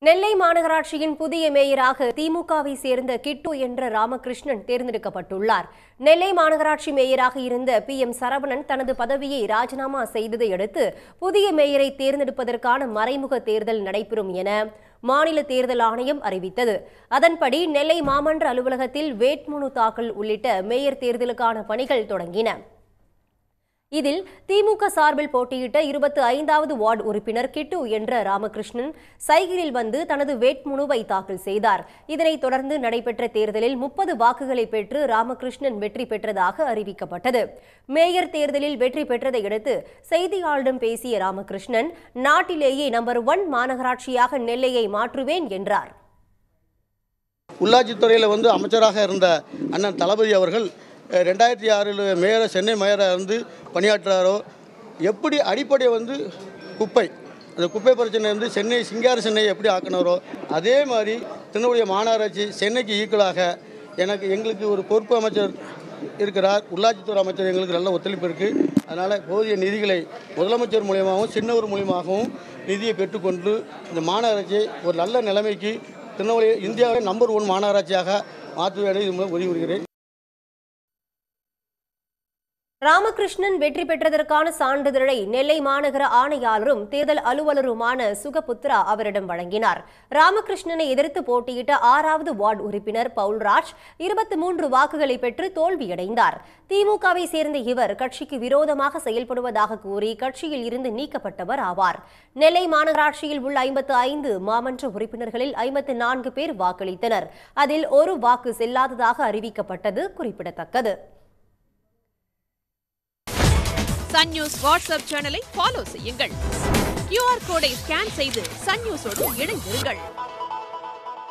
நெல்லை மாநகராட்சியின் புதிய மேயராக திமுகவை சேர்ந்த கிட்டு என்ற ராமகிருஷ்ணன் தேர்ந்தெடுக்கப்பட்டுள்ளார் நெல்லை மாநகராட்சி மேயராக இருந்த பி எம் சரவணன் தனது பதவியை ராஜினாமா செய்ததை அடுத்து புதிய மேயரை தேர்ந்தெடுப்பதற்கான மறைமுக தேர்தல் நடைபெறும் என மாநில தேர்தல் ஆணையம் அறிவித்தது அதன்படி நெல்லை மாமன்ற அலுவலகத்தில் வேட்புமனு தாக்கல் உள்ளிட்ட மேயர் தேர்தலுக்கான பணிகள் தொடங்கின இதில் திமுக சார்பில் போட்டியிட்ட இருபத்தி ஐந்தாவது வார்டு உறுப்பினர் கிட்டு என்ற ராமகிருஷ்ணன் சைக்கிளில் வந்து தனது வேட்புமனுவை தாக்கல் செய்தார் இதனைத் தொடர்ந்து நடைபெற்ற தேர்தலில் முப்பது வாக்குகளை பெற்று ராமகிருஷ்ணன் வெற்றி பெற்றதாக அறிவிக்கப்பட்டது மேயர் தேர்தலில் வெற்றி பெற்றதை அடுத்து செய்தியாளரிடம் பேசிய ராமகிருஷ்ணன் நாட்டிலேயே நம்பர் ஒன் மாநகராட்சியாக நெல்லையை மாற்றுவேன் என்றார் உள்ளாட்சித்துறையில் வந்து அமைச்சராக இருந்த அண்ணன் தளபதி அவர்கள் அஹ், ரெண்டாயிரத்தி ஆறில் மேயரை சென்னை மேயராக இருந்து பணியாற்றுறாரோ எப்படி அடிப்படை வந்து குப்பை அந்த குப்பை பிரச்சனை வந்து சென்னை சிங்கார சென்னை எப்படி ஆக்கினாரோ அதே மாதிரி திருநெல்வேலி மாநகராட்சி சென்னைக்கு ஈக்குவலாக எனக்கு எங்களுக்கு ஒரு பொறுப்பு அமைச்சர் இருக்கிறார் உள்ளாட்சித்துறை அமைச்சர் எங்களுக்கு நல்ல ஒத்துழைப்பு இருக்குது அதனால் போதிய நிதிகளை முதலமைச்சர் மூலியமாகவும் சின்னவர் மூலியமாகவும் நிதியை பெற்றுக்கொண்டு இந்த மாநகராட்சியை ஒரு நல்ல நிலைமைக்கு திருநெல்வேலி இந்தியாவிலே நம்பர் ஒன் மாநகராட்சியாக மாற்றுவேன் இது மூலம் உதவி வருகிறேன் ராமகிருஷ்ணன் வெற்றி பெற்றதற்கான சான்றிதழை நெல்லை மாநகர ஆணையாளரும் தேர்தல் அலுவலருமான சுகபுத்ரா அவரிடம் வழங்கினார் ராமகிருஷ்ணனை எதிர்த்து போட்டியிட்ட ஆறாவது வார்டு உறுப்பினர் பவுல்ராஜ் இருபத்தி மூன்று வாக்குகளை பெற்று தோல்வியடைந்தார் திமுகவை சேர்ந்த இவர் கட்சிக்கு விரோதமாக செயல்படுவதாக கூறி கட்சியில் இருந்து நீக்கப்பட்டவர் ஆவார் நெல்லை மாநகராட்சியில் உள்ள ஐம்பத்து ஐந்து மாமன்ற உறுப்பினர்களில் ஐம்பத்து நான்கு பேர் வாக்களித்தனர் அதில் ஒரு வாக்கு செல்லாததாக அறிவிக்கப்பட்டது குறிப்பிடத்தக்கது சன் நியூஸ் வாட்ஸ்அப் சேனலை ஃபாலோ செய்யுங்கள் கியூஆர் கோடை ஸ்கேன் செய்து சன் நியூஸோடு இணைந்திருங்கள்